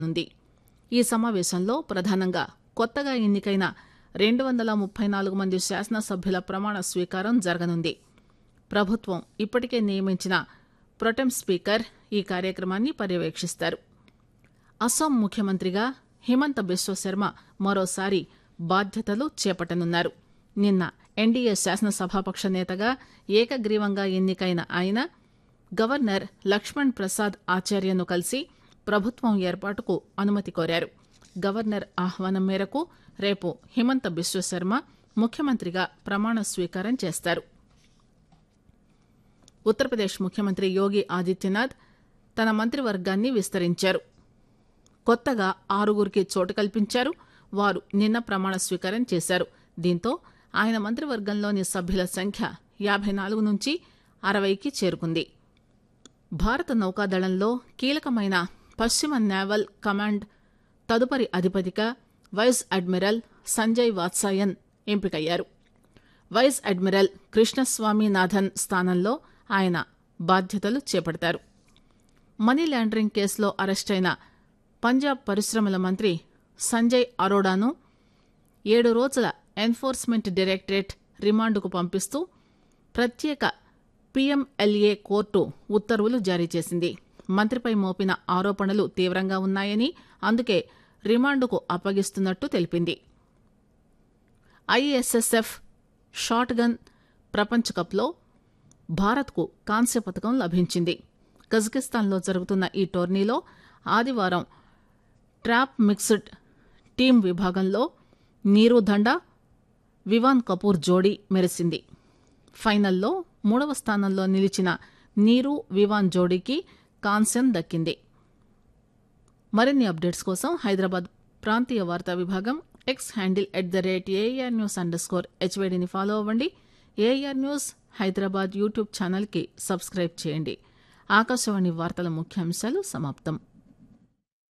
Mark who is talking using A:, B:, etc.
A: ఉంది ఈ సమావేశంలో ప్రధానంగా కొత్తగా ఎన్నికైన రెండు వందల ముప్పై నాలుగు మంది శాసనసభ్యుల ప్రమాణ స్వీకారం జరగనుంది ప్రభుత్వం ఇప్పటికే నియమించిన ప్రొటెం స్పీకర్ ఈ కార్యక్రమాన్ని పర్యవేక్షిస్తారు అస్సాం ముఖ్యమంత్రిగా హిమంత బిశ్వ శర్మ మరోసారి బాధ్యతలు చేపట్టనున్నారు నిన్న ఎన్డీఏ శాసనసభాపక్ష నేతగా ఏకగ్రీవంగా ఎన్నికైన ఆయన గవర్నర్ లక్ష్మణ్ ప్రసాద్ ఆచార్యను కలిసి ప్రభుత్వం ఏర్పాటుకు అనుమతి కోరారు గవర్నర్ ఆహ్వానం మేరకు రేపు హిమంత బిశ్వ శర్మ ముఖ్యమంత్రిగా ప్రమాణ స్వీకారం చేస్తారు ఉత్తరప్రదేశ్ ముఖ్యమంత్రి యోగి ఆదిత్యనాథ్ తన మంత్రివర్గాన్ని విస్తరించారు కొత్తగా ఆరుగురికి చోటు కల్పించారు వారు నిన్న ప్రమాణ స్వీకారం చేశారు దీంతో ఆయన మంత్రివర్గంలోని సభ్యుల సంఖ్య యాభై నాలుగు నుంచి అరవైకి చేరుకుంది భారత నౌకాదళంలో కీలకమైన పశ్చిమ నేవల్ కమాండ్ తదుపరి అధిపతిగా వైస్ అడ్మిరల్ సంజయ్ వాత్సాయన్ ఎంపికయ్యారు వైస్ అడ్మిరల్ కృష్ణస్వామినాథన్ స్థానంలో ఆయన బాధ్యతలు చేపడతారు మనీ లాండరింగ్ కేసులో అరెస్టైన పంజాబ్ పరిశ్రమల మంత్రి సంజయ్ అరోడాను ఏడు రోజుల ఎన్ఫోర్స్మెంట్ డైరెక్టరేట్ రిమాండ్కు పంపిస్తూ ప్రత్యేక పీఎంఎల్ఏ కోర్టు ఉత్తర్వులు జారీ చేసింది మంత్రిపై మోపిన ఆరోపణలు తీవ్రంగా ఉన్నాయని అందుకే రిమాండ్కు అప్పగిస్తున్నట్టు తెలిపింది ఐఎస్ఎస్ఎఫ్ షాట్ గన్ ప్రపంచ కప్లో భారత్కు కాంస్య పథకం లభించింది కజకిస్తాన్లో జరుగుతున్న ఈ టోర్నీలో ఆదివారం ట్రాప్ మిక్స్డ్ టీం విభాగంలో నీరు దండా వివాన్ కపూర్ జోడీ మెరిసింది ఫైనల్లో మూడవ స్థానంలో నిలిచిన నీరు వివాన్ జోడీకి కాంస్యం దక్కింది మరిన్ని అప్డేట్స్ కోసం హైదరాబాద్ ప్రాంతీయ వార్తా విభాగం X handle at the rate AR news underscore హెచ్వేడిని ఫాలో అవ్వండి ఏఆర్ న్యూస్ హైదరాబాద్ యూట్యూబ్ ఛానల్కి సబ్స్క్రైబ్ చేయండి ఆకాశవాణి వార్తల ముఖ్యాంశాలు సమాప్తం